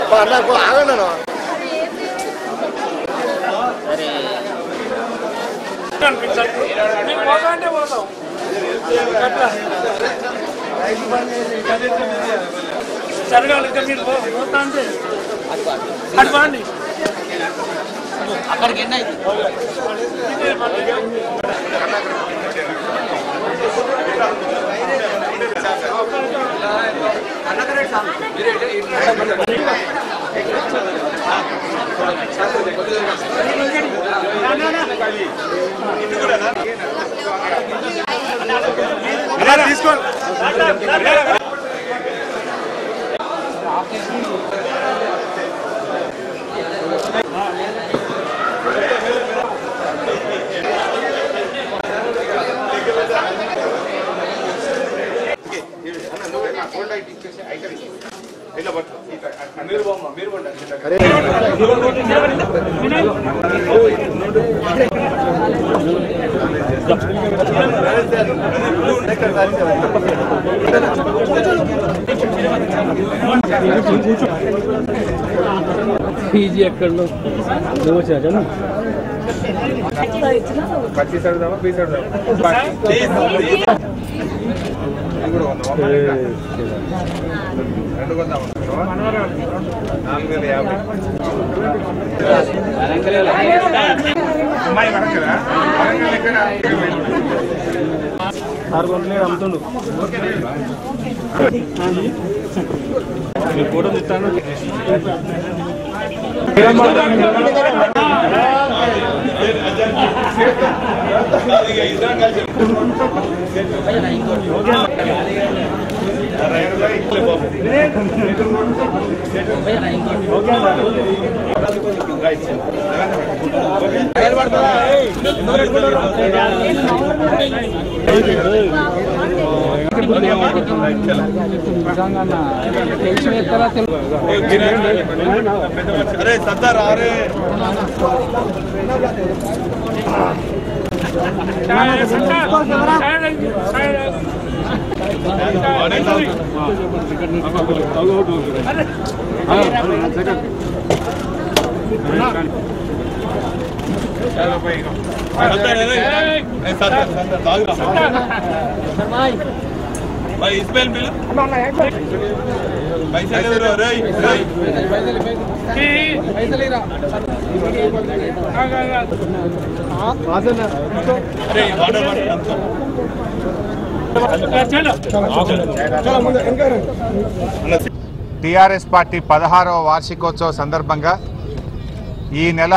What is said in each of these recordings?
నాకు ఆగండి అన్న. మేము పోతా అంటే పోతాం అట్లా జరగాలి ఇంకా మీరు పో- పోతా అంటే అటు బాండి అక్కడికి ఎన్ని అయితే పీజీ ఎక్కడో నువ్వు వచ్చా ఆరు గంటలే అమ్ముతుండు ఫోటో తీస్తాను అరే సర్దార్ అరే भाई इस्माइल मिल पैसे ले रहे रे रे अरे वाटर वाटर టీఆర్ఎస్ పార్టీ పదహారవ వార్షికోత్సవ సందర్భంగా ఈ నెల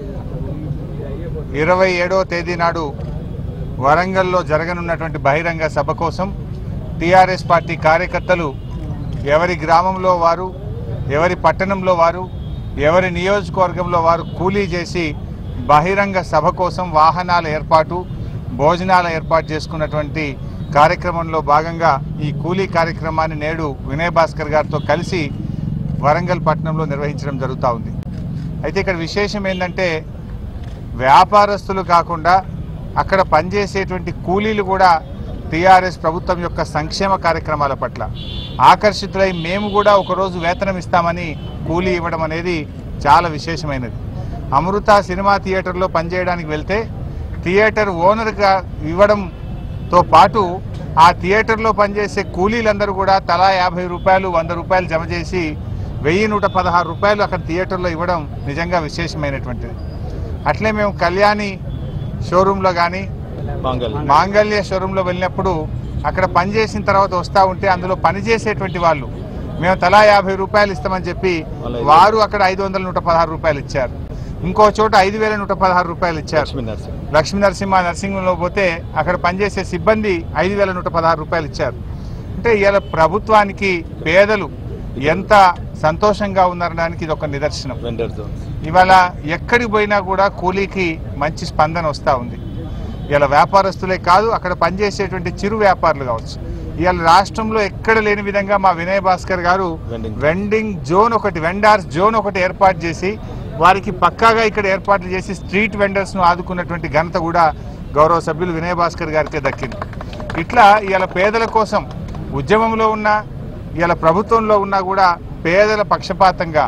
ఇరవై ఏడవ తేదీ నాడు వరంగల్లో జరగనున్నటువంటి బహిరంగ సభ కోసం టీఆర్ఎస్ పార్టీ కార్యకర్తలు ఎవరి గ్రామంలో వారు ఎవరి పట్టణంలో వారు ఎవరి నియోజకవర్గంలో వారు కూలీ చేసి బహిరంగ సభ కోసం వాహనాల ఏర్పాటు భోజనాల ఏర్పాటు చేసుకున్నటువంటి కార్యక్రమంలో భాగంగా ఈ కూలీ కార్యక్రమాన్ని నేడు వినయ్ భాస్కర్ గారితో కలిసి వరంగల్ పట్టణంలో నిర్వహించడం జరుగుతూ ఉంది అయితే ఇక్కడ విశేషం ఏంటంటే వ్యాపారస్తులు కాకుండా అక్కడ పనిచేసేటువంటి కూలీలు కూడా టీఆర్ఎస్ ప్రభుత్వం యొక్క సంక్షేమ కార్యక్రమాల పట్ల ఆకర్షితులై మేము కూడా ఒకరోజు వేతనం ఇస్తామని కూలీ ఇవ్వడం అనేది చాలా విశేషమైనది అమృత సినిమా థియేటర్లో పనిచేయడానికి వెళ్తే థియేటర్ ఓనర్గా ఇవ్వడంతో పాటు ఆ థియేటర్లో పనిచేసే కూలీలందరూ కూడా తలా యాభై రూపాయలు వంద రూపాయలు జమ చేసి వెయ్యి నూట పదహారు రూపాయలు అక్కడ థియేటర్లో ఇవ్వడం నిజంగా విశేషమైనటువంటిది అట్లే మేము కళ్యాణి షోరూంలో కానీ మాంగళ్య షోరూంలో వెళ్ళినప్పుడు అక్కడ పనిచేసిన తర్వాత వస్తూ ఉంటే అందులో పనిచేసేటువంటి వాళ్ళు మేము తలా యాభై రూపాయలు ఇస్తామని చెప్పి వారు అక్కడ ఐదు వందల నూట పదహారు రూపాయలు ఇచ్చారు ఇంకో చోట ఐదు వేల నూట పదహారు రూపాయలు ఇచ్చారు లక్ష్మీ నరసింహ నర్సింహంలో పోతే అక్కడ పనిచేసే సిబ్బంది ఐదు వేల నూట పదహారు రూపాయలు ఇచ్చారు అంటే ఇలా ప్రభుత్వానికి పేదలు ఎంత సంతోషంగా ఉన్నారనడానికి ఇది ఒక నిదర్శనం ఇవాళ ఎక్కడికి పోయినా కూడా కూలీకి మంచి స్పందన వస్తూ ఉంది ఇలా వ్యాపారస్తులే కాదు అక్కడ పనిచేసేటువంటి చిరు వ్యాపారులు కావచ్చు ఇవాళ రాష్ట్రంలో ఎక్కడ లేని విధంగా మా వినయ్ భాస్కర్ గారు వెండింగ్ జోన్ ఒకటి వెండార్స్ జోన్ ఒకటి ఏర్పాటు చేసి వారికి పక్కాగా ఇక్కడ ఏర్పాట్లు చేసి స్ట్రీట్ వెండర్స్ ను ఆదుకున్నటువంటి ఘనత కూడా గౌరవ సభ్యులు వినయ్ భాస్కర్ గారికే దక్కింది ఇట్లా ఇవాళ పేదల కోసం ఉద్యమంలో ఉన్న ఇవాళ ప్రభుత్వంలో ఉన్నా కూడా పేదల పక్షపాతంగా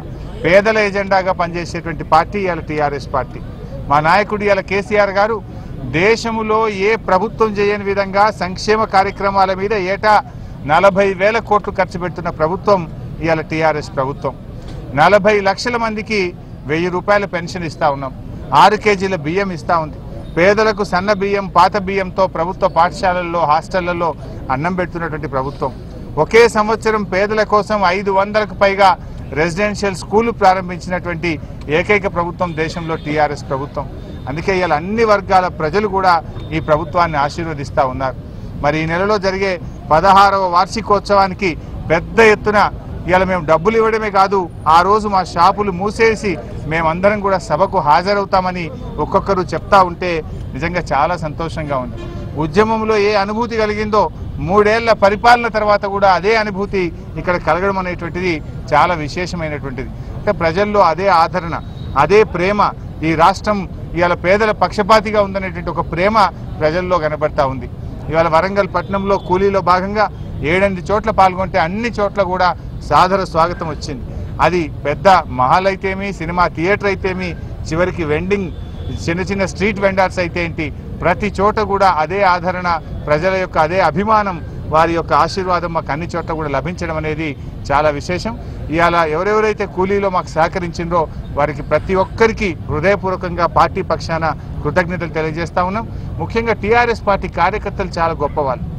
పేదల ఎజెండాగా పనిచేసేటువంటి పార్టీ ఇవాళ టీఆర్ఎస్ పార్టీ మా నాయకుడు ఇవాళ కేసీఆర్ గారు దేశంలో ఏ ప్రభుత్వం చేయని విధంగా సంక్షేమ కార్యక్రమాల మీద ఏటా నలభై వేల కోట్లు ఖర్చు పెడుతున్న ప్రభుత్వం ఇవాళ టీఆర్ఎస్ ప్రభుత్వం నలభై లక్షల మందికి వెయ్యి రూపాయల పెన్షన్ ఇస్తా ఉన్నాం ఆరు కేజీల బియ్యం ఇస్తా ఉంది పేదలకు సన్న బియ్యం పాత బియ్యంతో ప్రభుత్వ పాఠశాలల్లో హాస్టళ్లలో అన్నం పెడుతున్నటువంటి ప్రభుత్వం ఒకే సంవత్సరం పేదల కోసం ఐదు వందలకు పైగా రెసిడెన్షియల్ స్కూల్ ప్రారంభించినటువంటి ఏకైక ప్రభుత్వం దేశంలో టీఆర్ఎస్ ప్రభుత్వం అందుకే ఇవాళ అన్ని వర్గాల ప్రజలు కూడా ఈ ప్రభుత్వాన్ని ఆశీర్వదిస్తూ ఉన్నారు మరి ఈ నెలలో జరిగే పదహారవ వార్షికోత్సవానికి పెద్ద ఎత్తున ఇవాళ మేము డబ్బులు ఇవ్వడమే కాదు ఆ రోజు మా షాపులు మూసేసి మేమందరం కూడా సభకు హాజరవుతామని ఒక్కొక్కరు చెప్తా ఉంటే నిజంగా చాలా సంతోషంగా ఉంది ఉద్యమంలో ఏ అనుభూతి కలిగిందో మూడేళ్ల పరిపాలన తర్వాత కూడా అదే అనుభూతి ఇక్కడ కలగడం అనేటువంటిది చాలా విశేషమైనటువంటిది అంటే ప్రజల్లో అదే ఆదరణ అదే ప్రేమ ఈ రాష్ట్రం ఇవాళ పేదల పక్షపాతిగా ఉందనేటువంటి ఒక ప్రేమ ప్రజల్లో కనబడతా ఉంది ఇవాళ వరంగల్ పట్టణంలో కూలీలో భాగంగా ఏడెనిమిది చోట్ల పాల్గొంటే అన్ని చోట్ల కూడా సాదర స్వాగతం వచ్చింది అది పెద్ద మహల్ అయితేమి సినిమా థియేటర్ అయితేమి చివరికి వెండింగ్ చిన్న చిన్న స్ట్రీట్ వెండర్స్ అయితే ఏంటి ప్రతి చోట కూడా అదే ఆదరణ ప్రజల యొక్క అదే అభిమానం వారి యొక్క ఆశీర్వాదం మాకు అన్ని చోట్ల కూడా లభించడం అనేది చాలా విశేషం ఇవాళ ఎవరెవరైతే కూలీలో మాకు సహకరించిండ్రో వారికి ప్రతి ఒక్కరికి హృదయపూర్వకంగా పార్టీ పక్షాన కృతజ్ఞతలు తెలియజేస్తా ఉన్నాం ముఖ్యంగా టీఆర్ఎస్ పార్టీ కార్యకర్తలు చాలా గొప్పవాళ్ళు